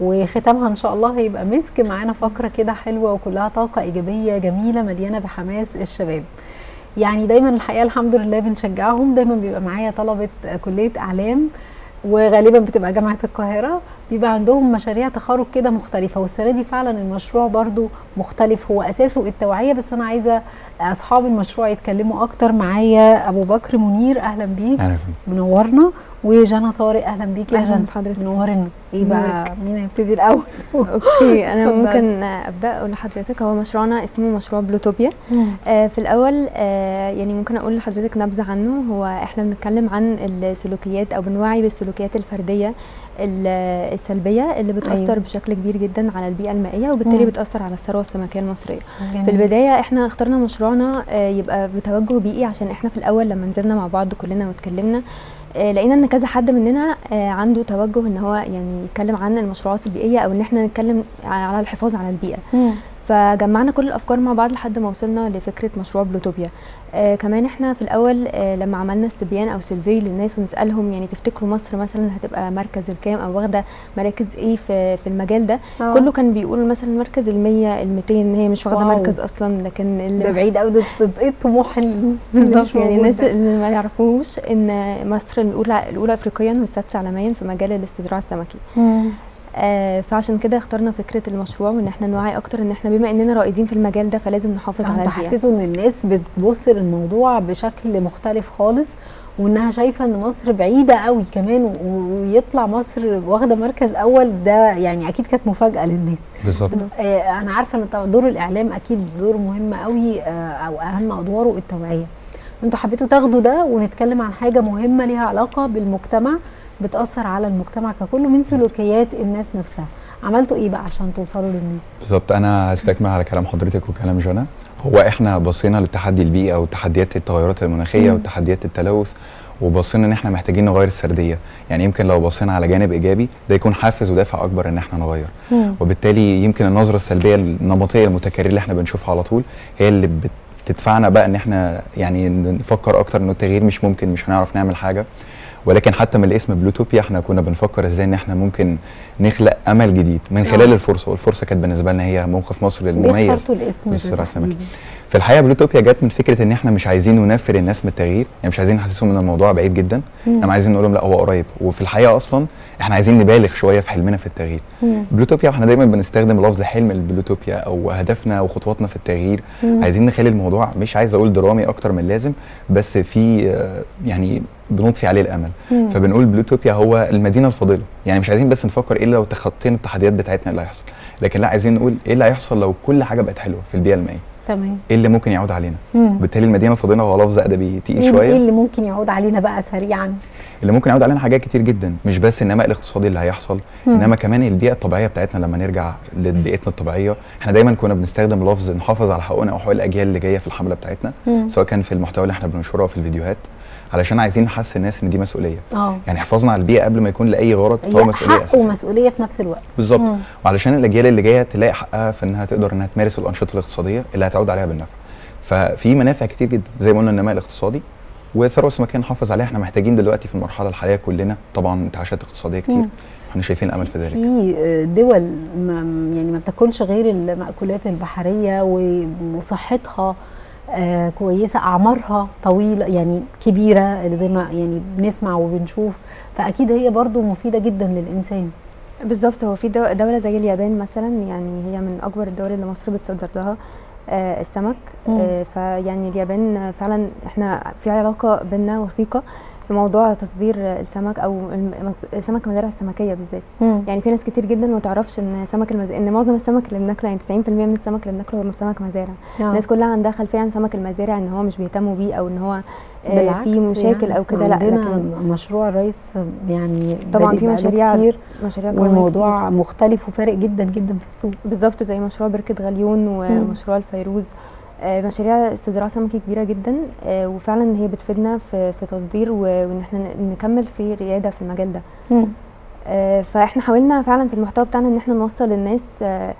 وختامها ان شاء الله هيبقى مسك معانا فقره كده حلوه وكلها طاقه ايجابيه جميله مليانه بحماس الشباب يعني دايما الحقيقه الحمد لله بنشجعهم دايما بيبقى معايا طلبه كليه اعلام وغالبا بتبقى جامعه القاهره بيبقى عندهم مشاريع تخرج كده مختلفه والسنه دي فعلا المشروع برضو مختلف هو اساسه التوعيه بس انا عايزه اصحاب المشروع يتكلموا اكتر معايا ابو بكر منير اهلا بيك أهلا منورنا وجانا طارق اهلا بيك يا اهلا جنى بحضرتك منورنا ايه بقى نورك. مين هيبتدي الاول اوكي انا اتفضلي. ممكن ابدا اقول لحضرتك هو مشروعنا اسمه مشروع بلوتوبيا آه في الاول آه يعني ممكن اقول لحضرتك نبذه عنه هو احنا بنتكلم عن السلوكيات او بنوعي بالسلوكيات الفرديه ال- السلبيه اللي بتاثر أيوة. أيوة. بشكل كبير جدا على البيئه المائيه وبالتالي مم. بتاثر على الثروه السمكيه المصريه جميل. في البدايه احنا اخترنا مشروعنا آه، يبقى بتوجه بيئي عشان احنا في الاول لما نزلنا مع بعض كلنا واتكلمنا آه، لقينا ان كذا حد مننا آه، عنده توجه ان هو يعني يتكلم عن المشروعات البيئيه او ان احنا نتكلم على الحفاظ على البيئه مم. فجمعنا كل الافكار مع بعض لحد ما وصلنا لفكره مشروع بلوتوبيا آه كمان احنا في الاول آه لما عملنا استبيان او سيرفي للناس ونسالهم يعني تفتكروا مصر مثلا هتبقى مركز الكام او واخده مراكز ايه في في المجال ده آه. كله كان بيقول مثلا المركز ال 100 ال 200 هي مش واخده واو. مركز اصلا لكن اللي ده بعيد قوي ده بت- ايه الطموح اللي بالظبط مش يعني موجود الناس ده؟ اللي ما يعرفوش ان مصر الاولى الاولى افريقيا والسادسه عالميا في مجال الاستزراع السمكي مم. آه فعشان كده اخترنا فكره المشروع وان احنا نوعي اكتر ان احنا بما اننا رائدين في المجال ده فلازم نحافظ على انت البيئه حسيتوا ان الناس بتبص للموضوع بشكل مختلف خالص وانها شايفه ان مصر بعيده قوي كمان و- ويطلع مصر واخده مركز اول ده يعني اكيد كانت مفاجاه للناس بالظبط آه انا عارفه ان طبعاً دور الاعلام اكيد دور مهم قوي آه او اهم ادواره التوعيه انتوا حبيتوا تاخدوا ده ونتكلم عن حاجه مهمه ليها علاقه بالمجتمع بتاثر على المجتمع ككل من سلوكيات الناس نفسها عملتوا ايه بقى عشان توصلوا للناس بالظبط انا هستكمل على كلام حضرتك وكلام جنى هو احنا بصينا للتحدي البيئي او تحديات التغيرات المناخيه مم. وتحديات التلوث وبصينا ان احنا محتاجين نغير السرديه يعني يمكن لو بصينا على جانب ايجابي ده يكون حافز ودافع اكبر ان احنا نغير وبالتالي يمكن النظره السلبيه النمطيه المتكرره اللي احنا بنشوفها على طول هي اللي بتدفعنا بقى ان احنا يعني نفكر اكتر انه التغيير مش ممكن مش هنعرف نعمل حاجه ولكن حتى من الاسم بلوتوبيا احنا كنا بنفكر ازاي ان احنا ممكن نخلق امل جديد من خلال آه. الفرصه والفرصه كانت بالنسبه لنا هي موقف مصر ليه المميز اخترتوا الاسم ده للصراع السمكي. تحديداً؟ في الحقيقه بلوتوبيا جت من فكره ان احنا مش عايزين ننفر الناس من التغيير يعني مش عايزين نحسسهم ان الموضوع بعيد جدا مم. احنا عايزين نقول لهم لا هو قريب وفي الحقيقه اصلا احنا عايزين نبالغ شويه في حلمنا في التغيير مم. بلوتوبيا احنا دايما بنستخدم لفظ حلم البلوتوبيا او هدفنا وخطواتنا في التغيير مم. عايزين نخلي الموضوع مش عايز اقول درامي اكتر من اللازم بس في آه، يعني بنضفي عليه الامل مم. فبنقول بلوتوبيا هو المدينه الفاضله يعني مش عايزين بس نفكر ايه لو تخطينا التحديات بتاعتنا اللي هيحصل لكن لا عايزين نقول ايه اللي هيحصل لو كل حاجه بقت حلوه في البيئه المائيه تمام ايه اللي ممكن يعود علينا مم. بالتالي المدينه الفاضله هو لفظ ادبي تقيل ايه إيه شويه اللي ممكن يعود علينا بقى سريعا اللي ممكن يعود علينا حاجات كتير جدا مش بس النماء الاقتصادي اللي هيحصل مم. انما كمان البيئه الطبيعيه بتاعتنا لما نرجع لبيئتنا الطبيعيه احنا دايما كنا بنستخدم لفظ نحافظ على حقوقنا وحقوق الاجيال اللي جايه في الحمله بتاعتنا مم. سواء كان في المحتوى اللي احنا بننشره او في الفيديوهات علشان عايزين نحسس الناس ان دي مسؤوليه اه يعني حفاظنا على البيئه قبل ما يكون لاي غرض فهو هي مسؤوليه حق اساسيه ومسؤوليه في نفس الوقت بالظبط مم. وعلشان الاجيال اللي جايه تلاقي حقها في انها تقدر انها تمارس الانشطه الاقتصاديه اللي هتعود عليها بالنفع ففي منافع كتير جدا زي ما قلنا النماء الاقتصادي والثروه السمكيه نحافظ عليها احنا محتاجين دلوقتي في المرحله الحاليه كلنا طبعا انتعاشات اقتصاديه كتير مم. احنا شايفين امل في ذلك في دول ما يعني ما بتاكلش غير المأكولات البحريه و- وصحتها آه كويسه اعمارها طويله يعني كبيره اللي زي ما يعني بنسمع وبنشوف فاكيد هي برضو مفيده جدا للانسان بالظبط هو في دو- دولة زي اليابان مثلا يعني هي من أكبر الدول اللي مصر بتصدر لها آه، السمك مم. آه، فيعني اليابان فعلا احنا في علاقة بينا وثيقة في موضوع تصدير السمك او الم- سمك المزارع السمكيه بالذات يعني في ناس كتير جدا ما تعرفش ان سمك المز... ان معظم السمك اللي بناكله يعني 90% من السمك اللي بناكله هو سمك مزارع آه. الناس كلها عندها خلفيه عن سمك المزارع ان هو مش بيهتموا بيه او ان هو آه، بالعكس في مشاكل يعني او كده لا عندنا لكن مشروع الرئيس يعني طبعا بادئ في بقاله مشاريع كتير مشاريع قوية والموضوع مختلف وفارق جدا جدا في السوق بالظبط زي مشروع بركة غليون ومشروع الفيروز آه، مشاريع استزراع سمكي كبيرة جدا آه، وفعلا هي بتفيدنا في في تصدير و- وان احنا ن- نكمل في ريادة في المجال ده مم. آه، فاحنا حاولنا فعلا في المحتوى بتاعنا ان احنا نوصل للناس آه،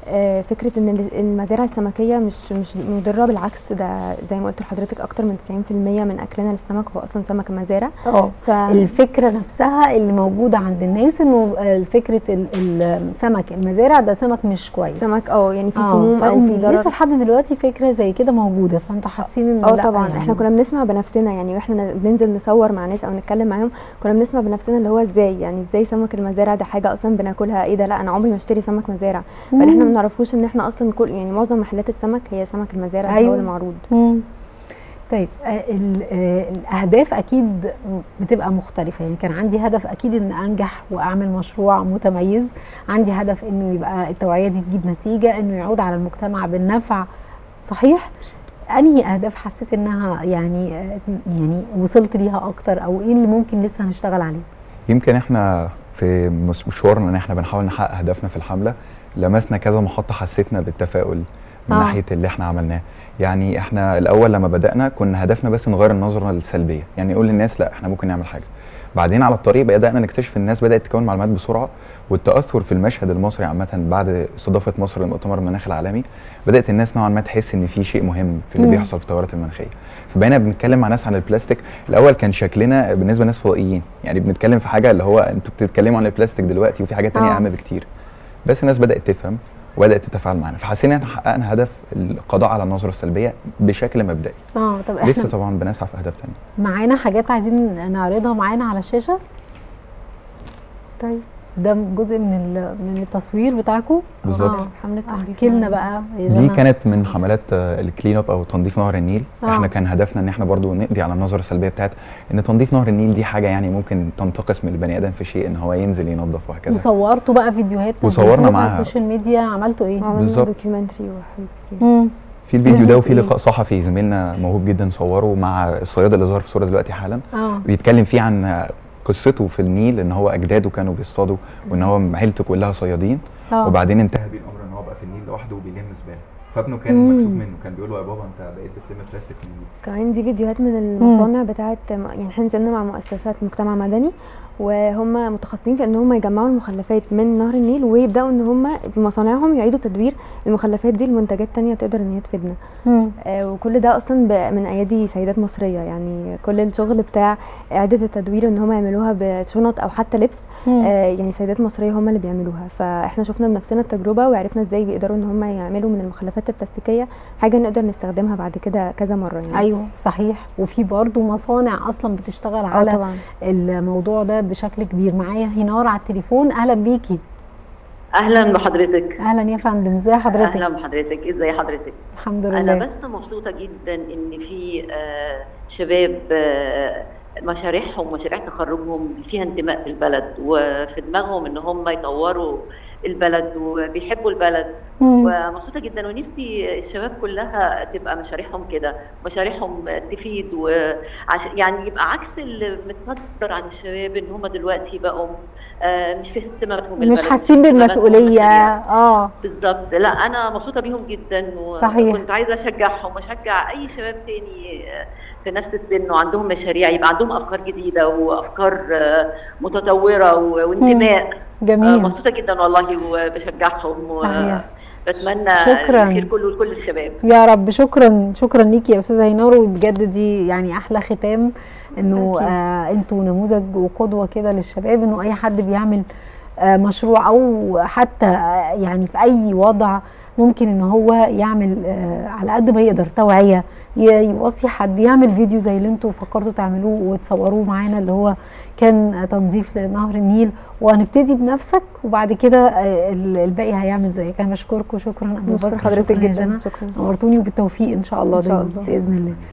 آه، فكره ان ال- المزارع السمكيه مش مش مضره بالعكس ده زي ما قلت لحضرتك اكتر من 90% من اكلنا للسمك هو اصلا سمك المزارع اه ف الفكره نفسها اللي موجوده عند الناس انه آه، فكره ال- السمك المزارع ده سمك مش كويس سمك اه يعني في آه، سموم او في فإن ضرر لسه لحد دلوقتي فكره زي كده موجوده فانتوا حاسين ان اه لا طبعا يعني احنا كنا بنسمع بنفسنا يعني واحنا ن- بننزل نصور مع ناس او نتكلم معاهم كنا بنسمع بنفسنا اللي هو ازاي يعني ازاي سمك المزارع ده حاجه اصلا بناكلها ايه ده لا انا عمري ما اشتري سمك مزارع فاللي احنا ما نعرفوش ان احنا اصلا كل يعني معظم محلات السمك هي سمك المزارع أيوة. أيوة. هو المعروض مم. طيب آه، ال- آه، الاهداف اكيد بتبقى مختلفه يعني كان عندي هدف اكيد ان انجح واعمل مشروع متميز عندي هدف انه يبقى التوعيه دي تجيب نتيجه انه يعود على المجتمع بالنفع صحيح انهي اهداف حسيت انها يعني آه، يعني وصلت ليها اكتر او ايه اللي ممكن لسه هنشتغل عليه يمكن احنا في مش- مشوارنا ان احنا بنحاول نحقق هدفنا في الحمله لمسنا كذا محطه حسيتنا بالتفاؤل من آه. ناحيه اللي احنا عملناه يعني احنا الاول لما بدانا كنا هدفنا بس نغير النظره السلبيه يعني نقول للناس لا احنا ممكن نعمل حاجه بعدين على الطريق بدانا نكتشف الناس بدات تكون معلومات بسرعه والتاثر في المشهد المصري عامه بعد استضافه مصر لمؤتمر المناخ العالمي بدات الناس نوعا ما تحس ان في شيء مهم في اللي مم. بيحصل في التغيرات المناخيه فبقينا بنتكلم مع ناس عن البلاستيك الاول كان شكلنا بالنسبه لناس فضائيين يعني بنتكلم في حاجه اللي هو انتوا بتتكلموا عن البلاستيك دلوقتي وفي حاجات تانية آه. اهم بكتير بس الناس بدات تفهم وبدات تتفاعل معانا فحسينا ان احنا حققنا هدف القضاء على النظره السلبيه بشكل مبدئي اه طب احنا لسه طبعا بنسعى في اهداف تانية معانا حاجات عايزين نعرضها معانا على الشاشه طيب ده جزء من ال- من التصوير بتاعكم بالظبط. آه. حمله تنظيف احكي لنا نهر بقى يا دي جنى. كانت من حملات آه، الكلين اب او تنظيف نهر النيل آه. احنا كان هدفنا ان احنا برضو نقضي على النظره السلبيه بتاعت ان تنظيف نهر النيل دي حاجه يعني ممكن تنتقص من البني ادم في شيء ان هو ينزل ينظف وهكذا وصورتوا بقى فيديوهات وصورنا نزلتوها على معاها. السوشيال ميديا عملتوا ايه؟ وعملنا بالظبط. دوكيومنتري وحاجات كتير مم. في الفيديو نزلت ده وفي إيه؟ لقاء صحفي زميلنا موهوب جدا صوره مع الصياد اللي ظهر في الصوره دلوقتي حالا اه بيتكلم فيه عن قصته في النيل ان هو اجداده كانوا بيصطادوا وان هو عيلته كلها صيادين اه وبعدين انتهى بيه الامر ان هو بقى في النيل لوحده وبيلم زباله فابنه كان مم. مكسوف منه كان بيقول له يا بابا انت بقيت بتلم بلاستيك في النيل كمان دي فيديوهات من المصانع بتاعت يعني احنا نزلنا مع مؤسسات مجتمع مدني وهم متخصصين في ان هم يجمعوا المخلفات من نهر النيل ويبداوا ان هم في مصانعهم يعيدوا تدوير المخلفات دي لمنتجات تانية تقدر ان هي تفيدنا مم. آه، وكل ده اصلا ب- من ايادي سيدات مصريه يعني كل الشغل بتاع اعاده التدوير ان هم يعملوها بشنط او حتى لبس مم. آه، يعني سيدات مصريه هم اللي بيعملوها فاحنا شفنا بنفسنا التجربه وعرفنا ازاي بيقدروا ان هم يعملوا من المخلفات البلاستيكيه حاجه نقدر نستخدمها بعد كده كذا مره يعني ايوه صحيح وفي برضو مصانع اصلا بتشتغل اه على طبعا الموضوع ده بشكل كبير معايا هنار على التليفون اهلا بيكي اهلا بحضرتك اهلا يا فندم ازي حضرتك اهلا بحضرتك ازي حضرتك الحمد انا لله بس مبسوطه جدا ان في آه، شباب آه، مشاريعهم مشاريع تخرجهم فيها انتماء في البلد وفي دماغهم ان هم يطوروا البلد وبيحبوا البلد مم. ومبسوطه جدا ونفسي الشباب كلها تبقى مشاريعهم كده مشاريعهم تفيد وعش يعني يبقى عكس اللي متصدر عن الشباب ان هم دلوقتي بقوا آه، مش في اهتماماتهم مش بالبلد، حاسين مش في بالمسؤوليه اهتماماتهم بالمشاريع. اه بالظبط لا انا مبسوطه بيهم جدا صحيح. وكنت عايزه اشجعهم واشجع اي شباب تاني في نفس السن وعندهم مشاريع يبقى عندهم افكار جديده وافكار آه، متطوره و- وانتماء آه، جميل مبسوطه جدا والله وبشجعهم و- صحيح. بتمنى شكراً. الخير كله لكل الشباب يا رب شكرا شكرا ليكي يا استاذه هينار وبجد دي يعني احلى ختام انه أكيد. آه انتوا نموذج وقدوه كده للشباب انه اي حد بيعمل آه مشروع او حتى آه يعني في اي وضع ممكن ان هو يعمل آه على قد ما يقدر توعيه ي- يوصي حد يعمل فيديو زي اللي انتوا فكرتوا تعملوه وتصوروه معانا اللي هو كان آه، تنظيف لنهر النيل وهنبتدي بنفسك وبعد كده آه، ال- الباقي هيعمل زيك انا بشكركم شكرا ابو نشكر بكر حضرتك شكراً يا جدا جنى. شكرا نورتوني وبالتوفيق ان شاء الله إن شاء دايما الله. باذن الله